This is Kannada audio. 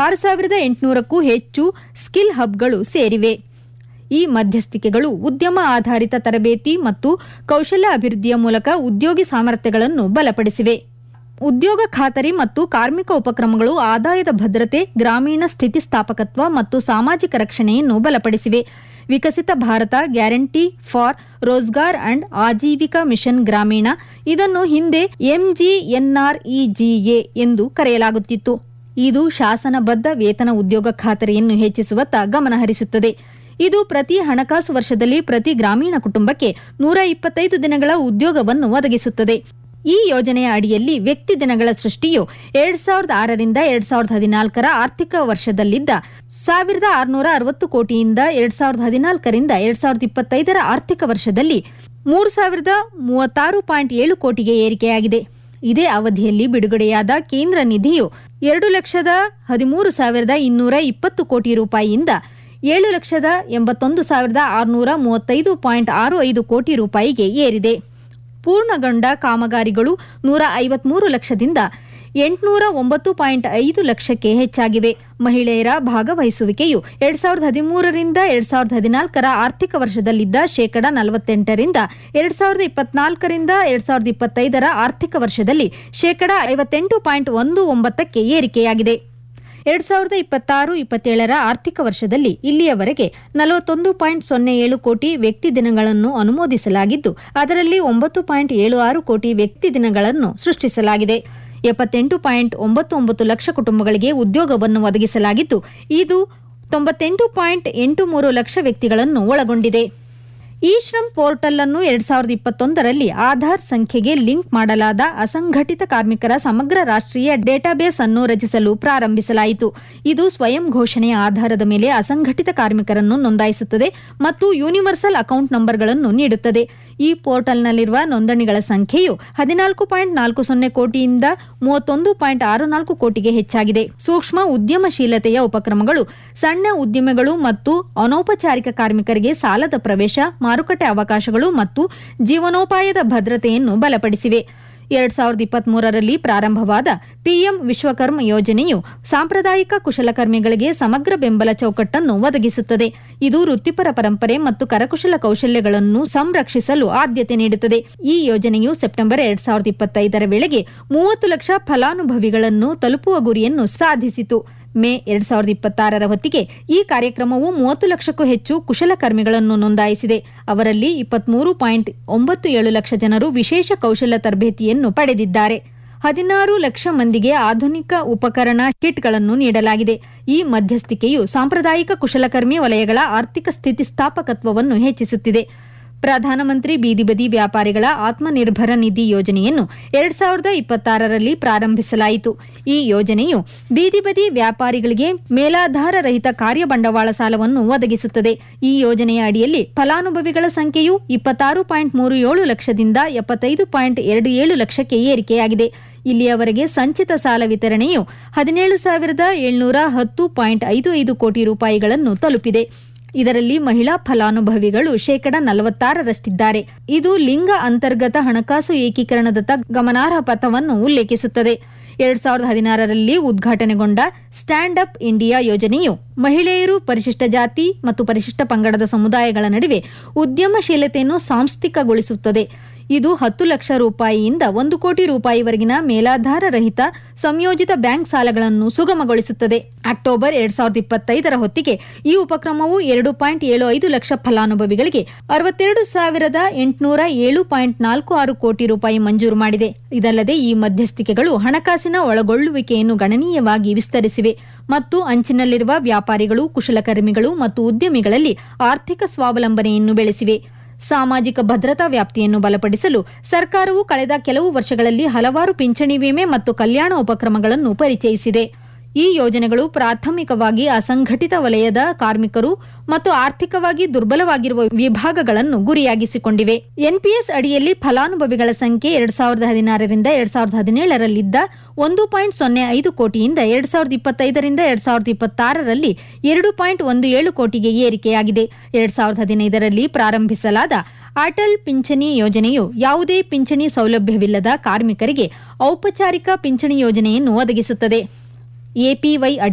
ಆರು ಸಾವಿರದ ಎಂಟುನೂರಕ್ಕೂ ಹೆಚ್ಚು ಸ್ಕಿಲ್ ಹಬ್ಗಳು ಸೇರಿವೆ ಈ ಮಧ್ಯಸ್ಥಿಕೆಗಳು ಉದ್ಯಮ ಆಧಾರಿತ ತರಬೇತಿ ಮತ್ತು ಕೌಶಲ್ಯ ಅಭಿವೃದ್ಧಿಯ ಮೂಲಕ ಉದ್ಯೋಗಿ ಸಾಮರ್ಥ್ಯಗಳನ್ನು ಬಲಪಡಿಸಿವೆ ಉದ್ಯೋಗ ಖಾತರಿ ಮತ್ತು ಕಾರ್ಮಿಕ ಉಪಕ್ರಮಗಳು ಆದಾಯದ ಭದ್ರತೆ ಗ್ರಾಮೀಣ ಸ್ಥಿತಿಸ್ಥಾಪಕತ್ವ ಮತ್ತು ಸಾಮಾಜಿಕ ರಕ್ಷಣೆಯನ್ನು ಬಲಪಡಿಸಿವೆ Viksit Bharat guarantee for Rozgar and Ajeevika mission Gramin ಇದನ್ನು ಹಿಂದೆ ಎಂಜಿಎನ್ಆರ್ಇಜಿಎ ಎಂದು ಕರೆಯಲಾಗುತ್ತಿತ್ತು ಇದು ಶಾಸನಬದ್ಧ ವೇತನ ಉದ್ಯೋಗ ಖಾತರಿಯನ್ನು ಹೆಚ್ಚಿಸುವತ್ತ ಗಮನಹರಿಸುತ್ತದೆ ಇದು ಪ್ರತಿ ಹಣಕಾಸು ವರ್ಷದಲ್ಲಿ ಪ್ರತಿ ಗ್ರಾಮೀಣ ಕುಟುಂಬಕ್ಕೆ ನೂರ ಇಪ್ಪತ್ತೈದು ದಿನಗಳ ಉದ್ಯೋಗವನ್ನು ಒದಗಿಸುತ್ತದೆ ಈ ಯೋಜನೆಯ ಅಡಿಯಲ್ಲಿ ವ್ಯಕ್ತಿ ದಿನಗಳ ಸೃಷ್ಟಿಯು ಎರಡ್ ಸಾವಿರದ ಆರರಿಂದ ಎರಡ್ ಸಾವಿರದ ಹದಿನಾಲ್ಕರ ಆರ್ಥಿಕ ವರ್ಷದಲ್ಲಿದ್ದ ಸಾವಿರದ ಆರುನೂರ ಅರವತ್ತು ಕೋಟಿಯಿಂದ ಎರಡ್ ಸಾವಿರದ ಹದಿನಾಲ್ಕರಿಂದ ಎರಡ್ ಸಾವಿರದ ಇಪ್ಪತ್ತೈದರ ಆರ್ಥಿಕ ವರ್ಷದಲ್ಲಿ ಮೂರು ಸಾವಿರದ ಮೂವತ್ತಾರು ಪಾಯಿಂಟ್ ಏಳು ಕೋಟಿಗೆ ಏರಿಕೆಯಾಗಿದೆ ಇದೇ ಅವಧಿಯಲ್ಲಿ ಬಿಡುಗಡೆಯಾದ ಕೇಂದ್ರ ನಿಧಿಯು ಎರಡು ಲಕ್ಷದ ಹದಿಮೂರು ಸಾವಿರದ ಇನ್ನೂರ ಇಪ್ಪತ್ತು ಕೋಟಿ ರೂಪಾಯಿಯಿಂದ ಏಳು ಲಕ್ಷದ ಎಂಬತ್ತೊಂದು ಸಾವಿರದ ಆರುನೂರ ಮೂವತ್ತೈದು ಪಾಯಿಂಟ್ ಆರು ಐದು ಕೋಟಿ ರೂಪಾಯಿಗೆ ಏರಿದೆ ಪೂರ್ಣಗೊಂಡ ಕಾಮಗಾರಿಗಳು ನೂರ ಐವತ್ಮೂರು ಲಕ್ಷದಿಂದ ಎಂಟುನೂರ ಒಂಬತ್ತು ಪಾಯಿಂಟ್ ಐದು ಲಕ್ಷಕ್ಕೆ ಹೆಚ್ಚಾಗಿವೆ ಮಹಿಳೆಯರ ಭಾಗವಹಿಸುವಿಕೆಯು ಎರಡ್ ಸಾವಿರದ ಹದಿಮೂರರಿಂದ ಎರಡ್ ಸಾವಿರದ ಹದಿನಾಲ್ಕರ ಆರ್ಥಿಕ ವರ್ಷದಲ್ಲಿದ್ದ ಶೇಕಡ ನಲವತ್ತೆಂಟರಿಂದ ಎರಡ್ ಸಾವಿರದ ಇಪ್ಪತ್ನಾಲ್ಕರಿಂದ ಎರಡ್ ಸಾವಿರದ ಇಪ್ಪತ್ತೈದರ ಆರ್ಥಿಕ ವರ್ಷದಲ್ಲಿ ಶೇಕಡ ಐವತ್ತೆಂಟು ಪಾಯಿಂಟ್ ಒಂದು ಒಂಬತ್ತಕ್ಕೆ ಏರಿಕೆಯಾಗಿದೆ ಎರಡ್ ಸಾವಿರದ ಇಪ್ಪತ್ತಾರು ಇಪ್ಪತ್ತೇಳರ ಆರ್ಥಿಕ ವರ್ಷದಲ್ಲಿ ಇಲ್ಲಿಯವರೆಗೆ ನಲವತ್ತೊಂದು ಪಾಯಿಂಟ್ ಸೊನ್ನೆ ಏಳು ಕೋಟಿ ವ್ಯಕ್ತಿ ದಿನಗಳನ್ನು ಅನುಮೋದಿಸಲಾಗಿದ್ದು ಅದರಲ್ಲಿ ಒಂಬತ್ತು ಪಾಯಿಂಟ್ ಏಳು ಆರು ಕೋಟಿ ವ್ಯಕ್ತಿ ದಿನಗಳನ್ನು ಸೃಷ್ಟಿಸಲಾಗಿದೆ ಎಪ್ಪತ್ತೆಂಟು ಪಾಯಿಂಟ್ ಒಂಬತ್ತು ಒಂಬತ್ತು ಲಕ್ಷ ಕುಟುಂಬಗಳಿಗೆ ಉದ್ಯೋಗವನ್ನು ಒದಗಿಸಲಾಗಿದ್ದು ಇದು ತೊಂಬತ್ತೆಂಟು ಪಾಯಿಂಟ್ ಎಂಟು ಮೂರು ಲಕ್ಷ ವ್ಯಕ್ತಿಗಳನ್ನು ಒಳಗೊಂಡಿದೆ ಇ ಶ್ರಮ್ ಪೋರ್ಟಲ್ ಅನ್ನು ಎರಡ್ ಸಾವಿರದ ಇಪ್ಪತ್ತೊಂದರಲ್ಲಿ ಆಧಾರ್ ಸಂಖ್ಯೆಗೆ ಲಿಂಕ್ ಮಾಡಲಾದ ಅಸಂಘಟಿತ ಕಾರ್ಮಿಕರ ಸಮಗ್ರ ರಾಷ್ಟ್ರೀಯ ಡೇಟಾಬೇಸ್ ಅನ್ನು ರಚಿಸಲು ಪ್ರಾರಂಭಿಸಲಾಯಿತು ಇದು ಸ್ವಯಂ ಘೋಷಣೆಯ ಆಧಾರದ ಮೇಲೆ ಅಸಂಘಟಿತ ಕಾರ್ಮಿಕರನ್ನು ನೋಂದಾಯಿಸುತ್ತದೆ ಮತ್ತು ಯೂನಿವರ್ಸಲ್ ಅಕೌಂಟ್ ನಂಬರ್ಗಳನ್ನು ನೀಡುತ್ತದೆ ಈ ಪೋರ್ಟಲ್ನಲ್ಲಿರುವ ನೋಂದಣಿಗಳ ಸಂಖ್ಯೆಯು ಹದಿನಾಲ್ಕು ಪಾಯಿಂಟ್ ನಾಲ್ಕು ಸೊನ್ನೆ ಕೋಟಿಯಿಂದ ಮೂವತ್ತೊಂದು ಪಾಯಿಂಟ್ ಆರು ನಾಲ್ಕು ಕೋಟಿಗೆ ಹೆಚ್ಚಾಗಿದೆ ಸೂಕ್ಷ್ಮ ಉದ್ಯಮಶೀಲತೆಯ ಉಪಕ್ರಮಗಳು ಸಣ್ಣ ಉದ್ಯಮಿಗಳು ಮತ್ತು ಅನೌಪಚಾರಿಕ ಕಾರ್ಮಿಕರಿಗೆ ಸಾಲದ ಪ್ರವೇಶ ಮಾರುಕಟ್ಟೆ ಅವಕಾಶಗಳು ಮತ್ತು ಜೀವನೋಪಾಯದ ಭದ್ರತೆಯನ್ನು ಬಲಪಡಿಸಿವೆ ಎರಡ್ ಸಾವಿರದ ಇಪ್ಪತ್ಮೂರರಲ್ಲಿ ಪ್ರಾರಂಭವಾದ ಪಿಎಂ ವಿಶ್ವಕರ್ಮ ಯೋಜನೆಯು ಸಾಂಪ್ರದಾಯಿಕ ಕುಶಲಕರ್ಮಿಗಳಿಗೆ ಸಮಗ್ರ ಬೆಂಬಲ ಚೌಕಟ್ಟನ್ನು ಒದಗಿಸುತ್ತದೆ ಇದು ವೃತ್ತಿಪರ ಪರಂಪರೆ ಮತ್ತು ಕರಕುಶಲ ಕೌಶಲ್ಯಗಳನ್ನು ಸಂರಕ್ಷಿಸಲು ಆದ್ಯತೆ ನೀಡುತ್ತದೆ ಈ ಯೋಜನೆಯು ಸೆಪ್ಟೆಂಬರ್ ಎರಡ್ ಸಾವಿರದ ಇಪ್ಪತ್ತೈದರ ವೇಳೆಗೆ ಮೂವತ್ತು ಲಕ್ಷ ಫಲಾನುಭವಿಗಳನ್ನು ತಲುಪುವ ಗುರಿಯನ್ನು ಸಾಧಿಸಿತು ಮೇ ಎರಡ್ ಸಾವಿರದ ಇಪ್ಪತ್ತಾರರ ಹೊತ್ತಿಗೆ ಈ ಕಾರ್ಯಕ್ರಮವು ಮೂವತ್ತು ಲಕ್ಷಕ್ಕೂ ಹೆಚ್ಚು ಕುಶಲಕರ್ಮಿಗಳನ್ನು ನೋಂದಾಯಿಸಿದೆ ಅವರಲ್ಲಿ ಇಪ್ಪತ್ಮೂರು ಪಾಯಿಂಟ್ ಒಂಬತ್ತು ಏಳು ಲಕ್ಷ ಜನರು ವಿಶೇಷ ಕೌಶಲ್ಯ ತರಬೇತಿಯನ್ನು ಪಡೆದಿದ್ದಾರೆ ಹದಿನಾರು ಲಕ್ಷ ಮಂದಿಗೆ ಆಧುನಿಕ ಉಪಕರಣ ಕಿಟ್ಗಳನ್ನು ನೀಡಲಾಗಿದೆ ಈ ಮಧ್ಯಸ್ಥಿಕೆಯು ಸಾಂಪ್ರದಾಯಿಕ ಕುಶಲಕರ್ಮಿ ವಲಯಗಳ ಆರ್ಥಿಕ ಸ್ಥಿತಿಸ್ಥಾಪಕತ್ವವನ್ನು ಹೆಚ್ಚಿಸುತ್ತಿದೆ ಪ್ರಧಾನಮಂತ್ರಿ ಬೀದಿ ಬದಿ ವ್ಯಾಪಾರಿಗಳ ಆತ್ಮನಿರ್ಭರ ನಿಧಿ ಯೋಜನೆಯನ್ನು ಎರಡ್ ಸಾವಿರದ ಇಪ್ಪತ್ತಾರರಲ್ಲಿ ಪ್ರಾರಂಭಿಸಲಾಯಿತು ಈ ಯೋಜನೆಯು ಬೀದಿ ಬದಿ ವ್ಯಾಪಾರಿಗಳಿಗೆ ಮೇಲಾಧಾರ ರಹಿತ ಕಾರ್ಯ ಬಂಡವಾಳ ಸಾಲವನ್ನು ಒದಗಿಸುತ್ತದೆ ಈ ಯೋಜನೆಯ ಅಡಿಯಲ್ಲಿ ಫಲಾನುಭವಿಗಳ ಸಂಖ್ಯೆಯು ಇಪ್ಪತ್ತಾರು ಪಾಯಿಂಟ್ ಮೂರು ಏಳು ಲಕ್ಷದಿಂದ ಎಪ್ಪತ್ತೈದು ಪಾಯಿಂಟ್ ಎರಡು ಏಳು ಲಕ್ಷಕ್ಕೆ ಏರಿಕೆಯಾಗಿದೆ ಇಲ್ಲಿಯವರೆಗೆ ಸಂಚಿತ ಸಾಲ ವಿತರಣೆಯು ಹದಿನೇಳು ಸಾವಿರದ ಏಳ್ನೂರ ಹತ್ತು ಪಾಯಿಂಟ್ ಐದು ಐದು ಕೋಟಿ ರೂಪಾಯಿಗಳನ್ನು ತಲುಪಿದೆ ಇದರಲ್ಲಿ ಮಹಿಳಾ ಫಲಾನುಭವಿಗಳು ಶೇಕಡ ನಲವತ್ತಾರರಷ್ಟಿದ್ದಾರೆ ಇದು ಲಿಂಗ ಅಂತರ್ಗತ ಹಣಕಾಸು ಏಕೀಕರಣದತ್ತ ಗಮನಾರ್ಹ ಪಥವನ್ನು ಉಲ್ಲೇಖಿಸುತ್ತದೆ ಎರಡ್ ಸಾವಿರದ ಹದಿನಾರರಲ್ಲಿ ಉದ್ಘಾಟನೆಗೊಂಡ ಸ್ಟ್ಯಾಂಡ್ ಅಪ್ ಇಂಡಿಯಾ ಯೋಜನೆಯು ಮಹಿಳೆಯರು ಪರಿಶಿಷ್ಟ ಜಾತಿ ಮತ್ತು ಪರಿಶಿಷ್ಟ ಪಂಗಡದ ಸಮುದಾಯಗಳ ನಡುವೆ ಉದ್ಯಮಶೀಲತೆಯನ್ನು ಸಾಂಸ್ಥಿಕಗೊಳಿಸುತ್ತದೆ ಇದು ಹತ್ತು ಲಕ್ಷ ರೂಪಾಯಿಯಿಂದ ಒಂದು ಕೋಟಿ ರೂಪಾಯಿವರೆಗಿನ ಮೇಲಾಧಾರ ರಹಿತ ಸಂಯೋಜಿತ ಬ್ಯಾಂಕ್ ಸಾಲಗಳನ್ನು ಸುಗಮಗೊಳಿಸುತ್ತದೆ ಅಕ್ಟೋಬರ್ ಎರಡ್ ಸಾವಿರದ ಇಪ್ಪತ್ತೈದರ ಹೊತ್ತಿಗೆ ಈ ಉಪಕ್ರಮವು ಎರಡು ಪಾಯಿಂಟ್ ಏಳು ಐದು ಲಕ್ಷ ಫಲಾನುಭವಿಗಳಿಗೆ ಅರವತ್ತೆರಡು ಸಾವಿರದ ಎಂಟುನೂರ ಏಳು ಪಾಯಿಂಟ್ ನಾಲ್ಕು ಆರು ಕೋಟಿ ರೂಪಾಯಿ ಮಂಜೂರು ಮಾಡಿದೆ ಇದಲ್ಲದೆ ಈ ಮಧ್ಯಸ್ಥಿಕೆಗಳು ಹಣಕಾಸಿನ ಒಳಗೊಳ್ಳುವಿಕೆಯನ್ನು ಗಣನೀಯವಾಗಿ ವಿಸ್ತರಿಸಿವೆ ಮತ್ತು ಅಂಚಿನಲ್ಲಿರುವ ವ್ಯಾಪಾರಿಗಳು ಕುಶಲಕರ್ಮಿಗಳು ಮತ್ತು ಉದ್ಯಮಿಗಳಲ್ಲಿ ಆರ್ಥಿಕ ಸ್ವಾವಲಂಬನೆಯನ್ನು ಬೆಳೆಸಿವೆ ಸಾಮಾಜಿಕ ಭದ್ರತಾ ವ್ಯಾಪ್ತಿಯನ್ನು ಬಲಪಡಿಸಲು ಸರ್ಕಾರವು ಕಳೆದ ಕೆಲವು ವರ್ಷಗಳಲ್ಲಿ ಹಲವಾರು ಪಿಂಚಣಿ ವಿಮೆ ಮತ್ತು ಕಲ್ಯಾಣ ಉಪಕ್ರಮಗಳನ್ನು ಪರಿಚಯಿಸಿದೆ ಈ ಯೋಜನೆಗಳು ಪ್ರಾಥಮಿಕವಾಗಿ ಅಸಂಘಟಿತ ವಲಯದ ಕಾರ್ಮಿಕರು ಮತ್ತು ಆರ್ಥಿಕವಾಗಿ ದುರ್ಬಲವಾಗಿರುವ ವಿಭಾಗಗಳನ್ನು ಗುರಿಯಾಗಿಸಿಕೊಂಡಿವೆ ಎನ್ಪಿಎಸ್ ಅಡಿಯಲ್ಲಿ ಫಲಾನುಭವಿಗಳ ಸಂಖ್ಯೆ ಎರಡ್ ಸಾವಿರದ ಹದಿನಾರರಿಂದ ಎರಡ್ ಸಾವಿರದ ಹದಿನೇಳರಲ್ಲಿದ್ದ ಒಂದು ಪಾಯಿಂಟ್ ಸೊನ್ನೆ ಐದು ಕೋಟಿಯಿಂದ ಎರಡ್ ಸಾವಿರದ ಇಪ್ಪತ್ತೈದರಿಂದ ಎರಡ್ ಸಾವಿರದ ಇಪ್ಪತ್ತಾರರಲ್ಲಿ ಎರಡು ಪಾಯಿಂಟ್ ಒಂದು ಏಳು ಕೋಟಿಗೆ ಏರಿಕೆಯಾಗಿದೆ ಎರಡ್ ಸಾವಿರದ ಹದಿನೈದರಲ್ಲಿ ಪ್ರಾರಂಭಿಸಲಾದ ಅಟಲ್ ಪಿಂಚಣಿ ಯೋಜನೆಯು ಯಾವುದೇ ಪಿಂಚಣಿ ಸೌಲಭ್ಯವಿಲ್ಲದ ಕಾರ್ಮಿಕರಿಗೆ ಔಪಚಾರಿಕ ಪಿಂಚಣಿ ಯೋಜನೆಯನ್ನು ಒದಗಿಸುತ್ತದೆ ಎಪಿವೈ